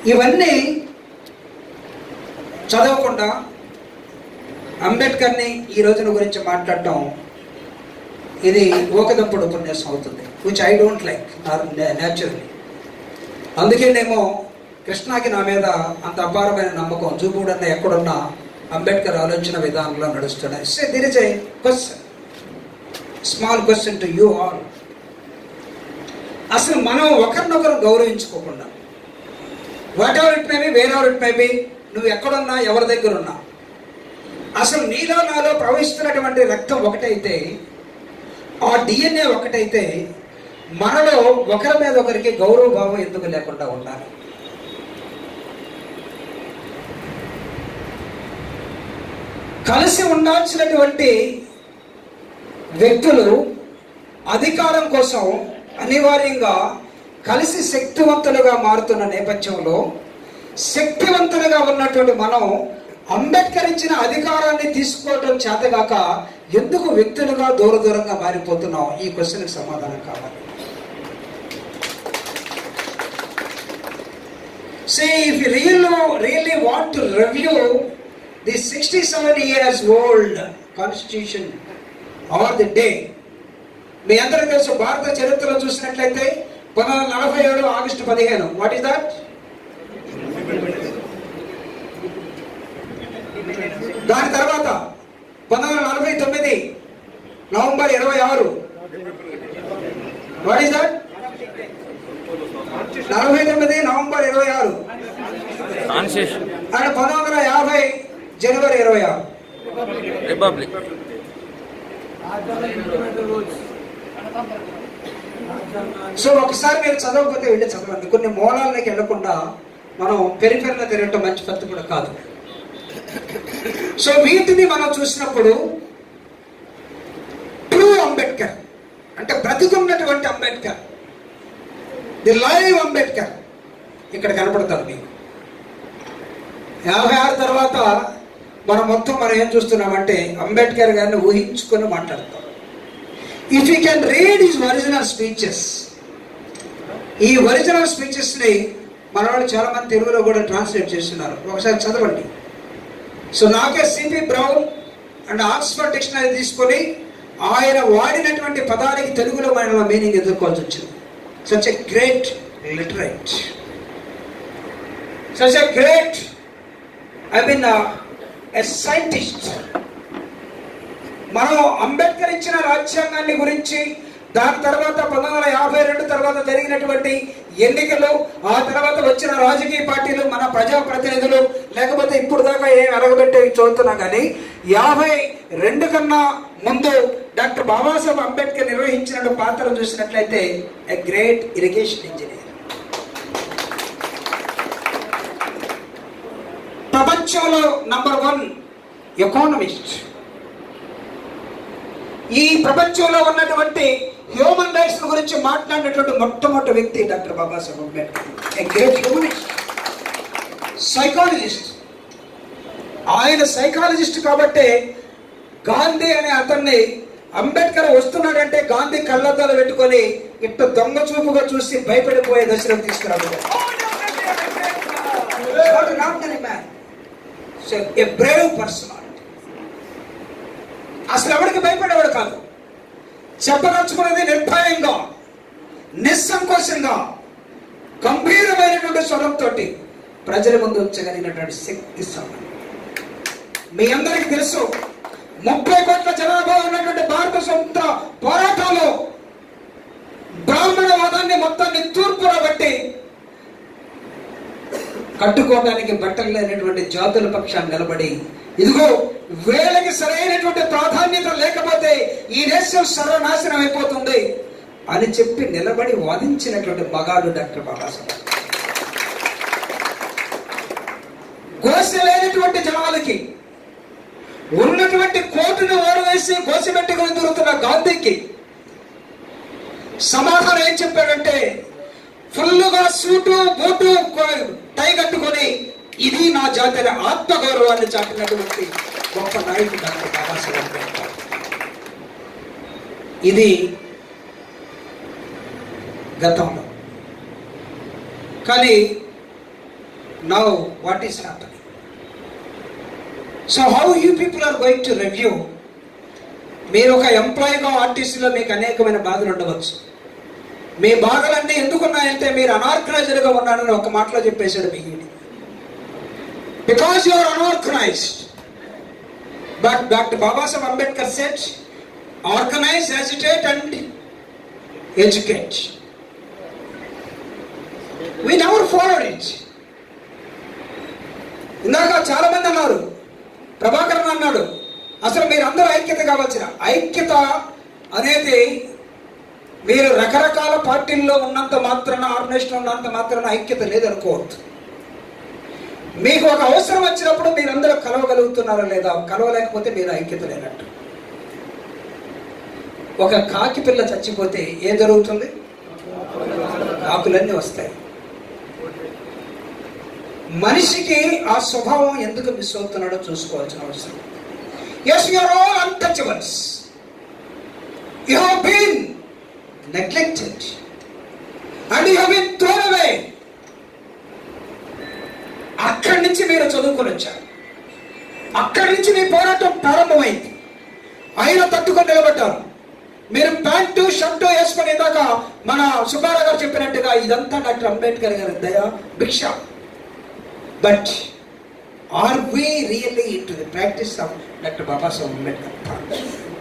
ఇవన్నీ చదవకుండా అంబేద్కర్ని ఈ రోజున గురించి మాట్లాడటం ఇది ఓకదంపుడు ఉపన్యాసం అవుతుంది which I don't like naturally అందుకేనేమో కృష్ణాకి నా మీద అంత అపారమైన నమ్మకం చూపుడన్న ఎక్కడున్నా అంబేద్కర్ ఆలోచన విధానంలో నడుస్తున్నాయి say there is a question small question to you all అసలు మనం ఒకరినొకరు గౌరవించుకోకుండా whatever it may be wherever it may be నువ్వు ఎక్కడున్నా ఎవరి దగ్గర ఉన్నా అసలు నీలో నాలో ప్రవహిస్తున్నటువంటి రక్తం ఒకటైతే ఆ డిఎన్ఏ ఒకటైతే మనలో ఒకరి మీద ఒకరికి గౌరవ భావం ఎందుకు లేకుండా ఉండాలి కలిసి ఉండాల్సినటువంటి వ్యక్తులు అధికారం కోసం అనివార్యంగా కలిసి శక్తివంతులుగా మారుతున్న నేపథ్యంలో శక్తివంతులుగా ఉన్నటువంటి మనం అంబేద్కర్ ఇచ్చిన అధికారాన్ని తీసుకోవడం చేతగాక ఎందుకు వ్యక్తులుగా దూర దూరంగా మారిపోతున్నాం ఈ క్వశ్చన్కి సమాధానం కావాలి See, if you really, really want to review the 67 years old constitution or the day, మీ అందరికీ తెలుసు భారత చరిత్రలో చూసినట్లయితే పంతొమ్మిది వందల నలభై ఏడు ఆగస్టు పదిహేను వాట్ ఈస్ దట్ దాని తర్వాత పంతొమ్మిది వందల నలభై తొమ్మిది నవంబర్ ఇరవై ఆరు వాట్ ఈస్ దట్ నలభై తొమ్మిది నవంబర్ ఇరవై ఆరు కాన్స్టిట్యూషన్ అండ్ పంతొమ్మిది వందల యాభై జనవరి ఇరవై ఆరు రిపబ్లిక్ సో ఒకసారి మీరు చదవకపోతే వెళ్ళి చదవండి కొన్ని మూలాలకి వెళ్లకుండా మనం పెరిఫెరలో తిరగటం మంచి పద్ధతి కూడా కాదు సో వీటిని మనం చూసినప్పుడు ట్రూ అంబేద్కర్ అంటే బ్రతికున్నటువంటి అంబేద్కర్ ది లైవ్ అంబేద్కర్ ఇక్కడ కనపడతారు మీకు యాభై ఆరు తర్వాత మనం మొత్తం మనం ఏం చూస్తున్నామంటే అంబేద్కర్ గారిని ఊహించుకొని మాట్లాడతాం if you can read his original speeches ఈ ఒరిజినల్ స్పీచెస్ని మన వాళ్ళు చాలా మంది తెలుగులో కూడా ట్రాన్స్లేట్ చేస్తున్నారు ఒకసారి చదవండి సో నాకే C P Brown and Oxford dictionary తీసుకొని ఆయన వాడినటువంటి పదానికి తెలుగులో మన మీనింగ్ ఎదుర్కోవాల్సి వచ్చింది such a great literate such a great I mean a scientist మనం అంబేద్కర్ ఇచ్చిన రాజ్యాంగాన్ని గురించి దాని తర్వాత పంతొమ్మిది వందల యాభై రెండు తర్వాత జరిగినటువంటి ఎన్నికలు ఆ తర్వాత వచ్చిన రాజకీయ పార్టీలు మన ప్రజా ప్రతినిధులు లేకపోతే ఇప్పుడు దాకా ఏం అరగబెట్టే చూస్తున్నాం కానీ యాభై రెండు కన్నా ముందు డాక్టర్ బాబాసాహెబ్ అంబేద్కర్ నిర్వహించిన పాత్ర చూసినట్లయితే ఎ గ్రేట్ ఇరిగేషన్ ఇంజనీర్ ప్రపంచంలో నంబర్ వన్ ఎకానమిస్ట్ ఈ ప్రపంచంలో ఉన్నటువంటి హ్యూమన్ రైట్స్ గురించి మాట్లాడినటువంటి మొట్టమొదటి వ్యక్తి doctor Babasaheb Ambedkar a great humanist psychologist ఆయన సైకాలజిస్ట్ కాబట్టే గాంధీ అనే అతన్ని అంబేద్కర్ వస్తున్నాడంటే గాంధీ కళ్ళద్దాలు పెట్టుకొని ఇట్ట దొంగ చూపుగా చూసి భయపడిపోయే దశలో తీసుకురాబోయాడు ఏ బ్రేవ్ పర్సనాలిటీ అసలు ఎవరికి భయపడేవాడు కాదు చెప్పదలుచుకున్నది నిర్భయంగా నిస్సంకోచంగా గంభీరమైనటువంటి స్వరంతో ప్రజల ముందు ఉంచగలిగినటువంటి శక్తి సామర్థ్యం మీ అందరికీ తెలుసు ముప్పై కోట్ల జనాభా ఉన్నటువంటి భారత సొంత పోరాటంలో బ్రాహ్మణవాదాన్ని మొత్తాన్ని తూర్పు రాబట్టి కట్టుకోవడానికి బట్టలు లేనటువంటి జాతుల పక్షాన్ని నిలబడి ఇదిగో వేళకి సరైనటువంటి ప్రాధాన్యత లేకపోతే ఈ దేశం సర్వనాశనం అయిపోతుంది అని చెప్పి నిలబడి వాదించినటువంటి మగాడు డాక్టర్ బాబాసాహెబ్ గోస లేనటువంటి జనాలకి ఉన్నటువంటి కోటును ఓడవేసి గోసిపెట్టుకుని దొరుకుతున్న గాంధీకి సమాధానం ఏం చెప్పాడంటే ఫుల్లుగా సూటు బూటు టై కట్టుకొని ఇది నా జాతర ఆత్మగౌరవాన్ని చాటినటువంటి గొప్ప నాయకుడు డాక్టర్ బాబాసాహెబ్ అంబేద్కర్ ఇది గతంలో కానీ now what is happening so how you people are going to review మీరు ఒక ఎంప్లాయీగా ఆర్టీసీలో మీకు అనేకమైన బాధలు ఉండవచ్చు మీ బాధలన్నీ ఎందుకున్నాయంటే మీరు అనార్గనైజ్డ్గా ఉన్నారని ఒక మాటలో చెప్పేశాడు బియ్యని because your unorganised but doctor Babasaheb Ambedkar set organise agitate and educate we never followed it ఇందాక చాలా మంది అన్నారు ప్రభాకరన్ అన్నాడు అసలు మీరు అందరూ ఐక్యత కావాల్సిన ఐక్యత అనేది మీరు రకరకాల పార్టీల్లో ఉన్నంత మాత్రాన ఆర్గనైజేషన్ ఉన్నంత మాత్రాన ఐక్యత లేదనుకోవద్దు మీకు ఒక అవసరం వచ్చినప్పుడు మీరందరూ కలవగలుగుతున్నారా లేదా కలవలేకపోతే మీరు ఐక్యత లేనట్టు ఒక కాకి పిల్ల చచ్చిపోతే ఏం జరుగుతుంది కాకులన్నీ వస్తాయి మనిషికి ఆ స్వభావం ఎందుకు మిస్ అవుతున్నాడో చూసుకోవాల్సిన అవసరం yes you are all untouchables you have been neglected and you been thrown away అక్కడి నుంచి మీరు చదువుకొని వచ్చారు అక్కడి నుంచి మీ పోరాటం ప్రారంభమైంది ఆయన తట్టుకొని నిలబడ్డారు మీరు ప్యాంటు షర్టు వేసుకొని ఇందాక మన సుబ్బారావు గారు చెప్పినట్టుగా ఇదంతా డాక్టర్ అంబేద్కర్ గారి దయ భిక్ష but are we really in to the practice of doctor Babasaheb Ambedkar thoughts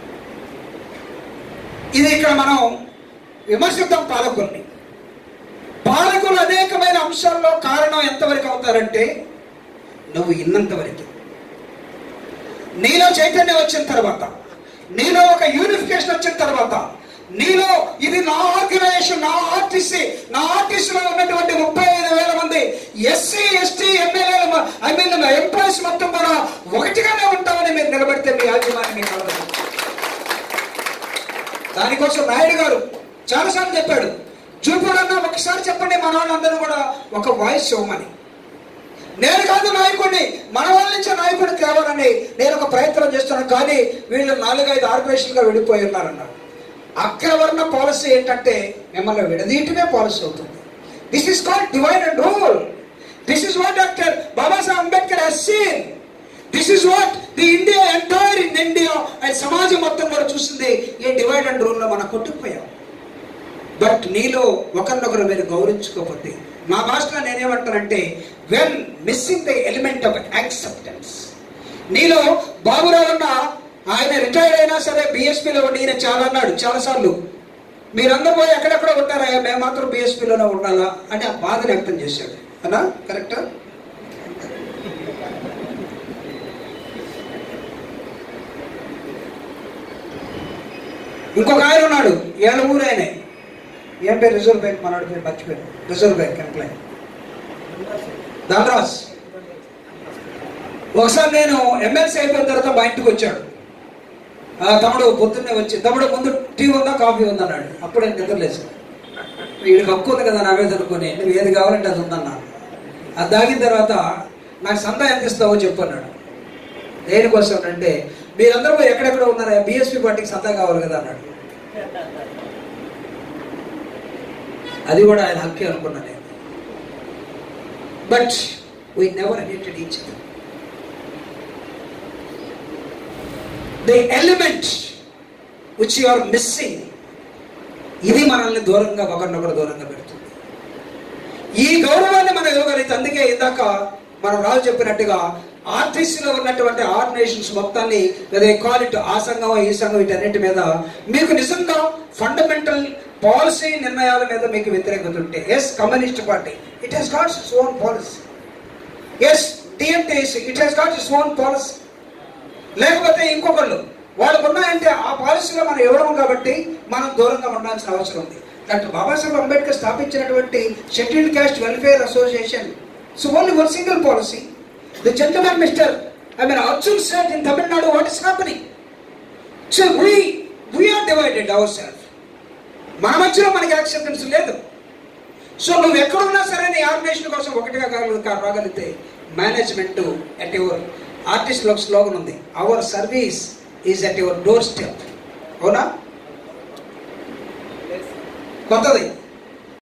ఇది ఇక్కడ మనం విమర్శిద్దాం పాలకుల్ని పాలకులు అనేకమైన అంశాల్లో కారణం ఎంతవరకు అవుతారంటే నువ్వు ఇన్నంత వరకు నీలో చైతన్యం వచ్చిన తర్వాత నీలో ఒక యూనిఫికేషన్ వచ్చిన తర్వాత నీలో ఇది నా ఆర్గనైజేషన్ నా ఆర్టీసీ నా ఆర్టీసీలో ఉన్నటువంటి ముప్పై ఐదు వేల మంది ఎస్సీ ఎస్టీ ఎమ్మెల్యేలు ఐ మీన్ ఎంప్లాయీస్ మొత్తం కూడా ఒకటిగానే ఉంటామని మీరు నిలబడితే మీ యాజమాన్యం మీకు అవ్వదు. దానికోసం నాయుడు గారు చాలాసార్లు చెప్పాడు చూపుడన్నా ఒకసారి చెప్పండి మన వాళ్ళందరూ కూడా ఒక వాయిస్ ఇవ్వమని నేను కాదు నాయకుడిని మన వాళ్ళ నుంచే నాయకుడు తేవాలని నేను ఒక ప్రయత్నం చేస్తున్నాను కానీ వీళ్ళు నాలుగైదు ఆర్గనైజేషన్గా విడిపోయి ఉన్నారన్నారు అగ్రవర్ణ పాలసీ ఏంటంటే మిమ్మల్ని విడదీయటమే పాలసీ అవుతుంది this is called divide and rule this is what doctor Babasaheb Ambedkar has seen this is what the India entire in India and సమాజం మొత్తం కూడా చూసింది ఈ డివైడ్ అండ్ రూల్లో మనం కొట్టుకుపోయాం బట్ నీలో ఒకరినొకరు మీరు గౌరవించుకోకపోతే నా భాషలో నేనేమంటానంటే when missing the element of acceptance నీలో బాబురావు అన్న ఆయన రిటైర్డ్ అయినా సరే బీఎస్పీలో ఉండి ఈయన చాలా అన్నాడు చాలాసార్లు మీరందరూ పోయి ఎక్కడెక్కడ ఉంటారా మేము మాత్రం బీఎస్పీలోనే ఉండాలా అని ఆ బాధను వ్యక్తం చేశాడు అన్నా కరెక్టా ఇంకొక ఆయన ఉన్నాడు ఏళ్ళ ఊరు ఆయనే ఏం పేరు రిజర్వ్ బ్యాంక్ మనవాడి పేరు మర్చిపోయాడు రిజర్వ్ బ్యాంక్ ఎంప్లాయ్ ధనరాజ్ ఒకసారి నేను ఎమ్మెల్సీ అయిపోయిన తర్వాత మా ఇంటికి వచ్చాడు ఆ తమ్ముడు పొద్దున్నే వచ్చి తమ్ముడు ముందు టీ ఉందా కాఫీ ఉందా అన్నాడు అప్పుడు నేను నిద్రలేసాను వీడికి హక్కు ఉంది కదా నా మీద అనుకుని నువ్వు ఏది కావాలంటే అది ఉందన్నా అది తాగిన తర్వాత నాకు సందా ఎంత ఇస్తావో చెప్పు అన్నాడు దేనికోసం అంటే మీరందరూ పోయి ఎక్కడెక్కడ ఉన్నారా బీఎస్పీ పార్టీకి సందా కావాలి కదా అన్నాడు అది కూడా ఆయన హక్కే అనుకున్నా నేను but we never hated each other the element which you are missing ఇది మనల్ని దూరంగా ఒకరినొకరు దూరంగా పెడుతుంది ఈ గౌరవాన్ని మనం ఇవ్వగలిగితే అందుకే ఇందాక మనం రాజు చెప్పినట్టుగా ఆర్టీసీలో ఉన్నటువంటి ఆర్గనైజేషన్స్ మొత్తాన్ని లేదా క్వాలిటీ ఆ సంఘం ఈ సంఘం వీటన్నిటి మీద మీకు నిజంగా ఫండమెంటల్ పాలసీ నిర్ణయాల మీద మీకు వ్యతిరేకత ఉంటే yes communist party it has got its own policy yes TNTC it has got its own policy లేకపోతే ఇంకొకళ్ళు వాళ్ళకు ఉన్నాయంటే ఆ పాలసీలో మనం ఇవ్వడం కాబట్టి మనం దూరంగా ఉండాల్సిన అవసరం ఉంది డాక్టర్ బాబాసాహెబ్ అంబేద్కర్ స్థాపించినటువంటి scheduled caste welfare association so only one single policy the gentlemen mister I mean Arjun set in Tamil Nadu what is happening so we we are divided our self మన మధ్యలో మనకి యాక్సెప్టెన్స్ లేదు సో నువ్వు ఎక్కడున్నా సరే నీ ఆర్గనైజేషన్ కోసం ఒకటిగా కాగల రాగలిగితే మేనేజ్మెంట్ అట్ యువర్ ఆర్టిస్ట్ లో స్లోగన్ ఉంది our service is at your doorstep అవునా కొత్తది